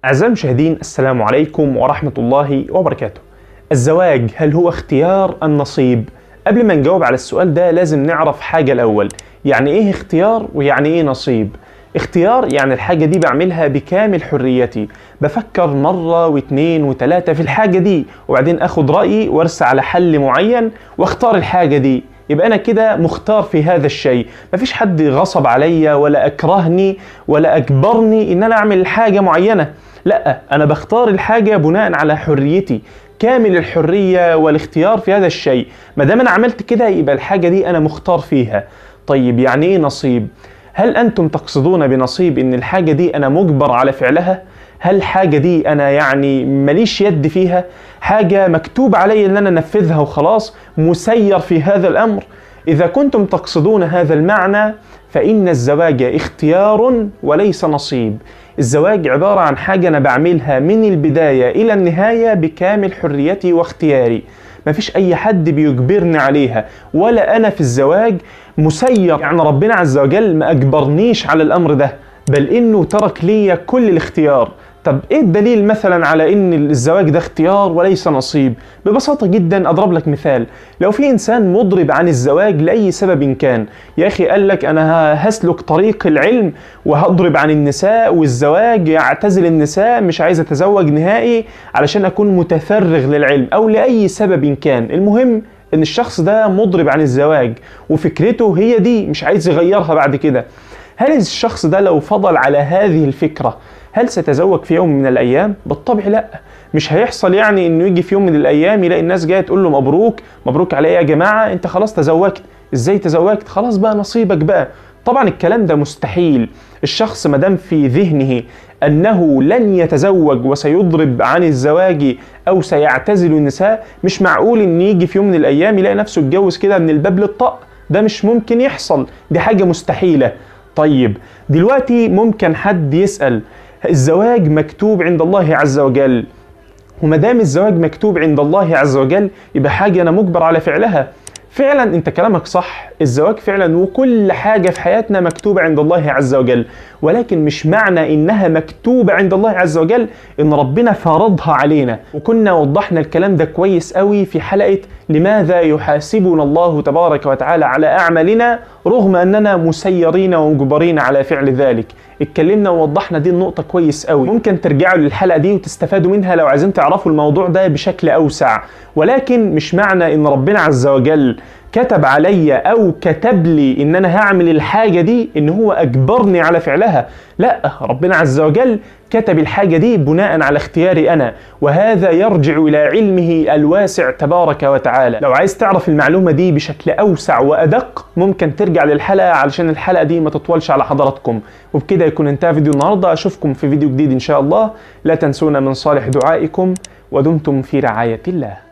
أعزائي المشاهدين السلام عليكم ورحمة الله وبركاته. الزواج هل هو اختيار أم نصيب؟ قبل ما نجاوب على السؤال ده لازم نعرف حاجة الأول، يعني إيه اختيار ويعني إيه نصيب؟ اختيار يعني الحاجة دي بعملها بكامل حريتي، بفكر مرة واثنين وثلاثة في الحاجة دي وبعدين آخد رأيي وأرسى على حل معين واختار الحاجة دي، يبقى انا كده مختار في هذا الشيء مفيش حد غصب عليا ولا اكرهني ولا اجبرني ان انا اعمل حاجه معينه لا انا بختار الحاجه بناء على حريتي كامل الحريه والاختيار في هذا الشيء ما دام انا عملت كده يبقى الحاجه دي انا مختار فيها طيب يعني ايه نصيب هل انتم تقصدون بنصيب ان الحاجه دي انا مجبر على فعلها هل حاجة دي أنا يعني ماليش يد فيها حاجة مكتوب علي أن أنا أنفذها وخلاص مسير في هذا الأمر إذا كنتم تقصدون هذا المعنى فإن الزواج اختيار وليس نصيب الزواج عبارة عن حاجة أنا بعملها من البداية إلى النهاية بكامل حريتي واختياري مفيش أي حد بيجبرني عليها ولا أنا في الزواج مسير يعني ربنا عز وجل ما أجبرنيش على الأمر ده بل إنه ترك لي كل الاختيار طب ايه الدليل مثلا على ان الزواج ده اختيار وليس نصيب ببساطه جدا اضرب لك مثال لو في انسان مضرب عن الزواج لاي سبب كان يا اخي قال لك انا هسلك طريق العلم وهضرب عن النساء والزواج اعتزل النساء مش عايز اتزوج نهائي علشان اكون متفرغ للعلم او لاي سبب كان المهم ان الشخص ده مضرب عن الزواج وفكرته هي دي مش عايز يغيرها بعد كده هل الشخص ده لو فضل على هذه الفكره هل سيتزوج في يوم من الايام؟ بالطبع لا مش هيحصل يعني انه يجي في يوم من الايام يلاقي الناس جايه تقول له مبروك مبروك على ايه يا جماعه انت خلاص تزوجت ازاي تزوجت خلاص بقى نصيبك بقى طبعا الكلام ده مستحيل الشخص ما دام في ذهنه انه لن يتزوج وسيضرب عن الزواج او سيعتزل النساء مش معقول ان يجي في يوم من الايام يلاقي نفسه اتجوز كده من الباب للطق ده مش ممكن يحصل دي حاجه مستحيله طيب دلوقتي ممكن حد يسال الزواج مكتوب عند الله عز وجل وما دام الزواج مكتوب عند الله عز وجل يبقى حاجه انا مجبر على فعلها فعلا انت كلامك صح الزواج فعلا وكل حاجه في حياتنا مكتوبه عند الله عز وجل ولكن مش معنى انها مكتوبه عند الله عز وجل ان ربنا فرضها علينا وكنا وضحنا الكلام ده كويس قوي في حلقه لماذا يحاسبنا الله تبارك وتعالى على اعمالنا رغم اننا مسيرين ومجبرين على فعل ذلك اتكلمنا ووضحنا دي النقطه كويس قوي ممكن ترجعوا للحلقه دي وتستفادوا منها لو عايزين تعرفوا الموضوع ده بشكل اوسع ولكن مش معنى ان ربنا عز وجل كتب عليا او كتب لي ان انا هعمل الحاجه دي ان هو اجبرني على فعلها لا ربنا عز وجل كتب الحاجه دي بناء على اختياري انا وهذا يرجع الى علمه الواسع تبارك وتعالى لو عايز تعرف المعلومه دي بشكل اوسع وادق ممكن ترجع للحلقه علشان الحلقه دي ما تطولش على حضراتكم وبكده يكون انتهى فيديو النهارده اشوفكم في فيديو جديد ان شاء الله لا تنسونا من صالح دعائكم ودمتم في رعايه الله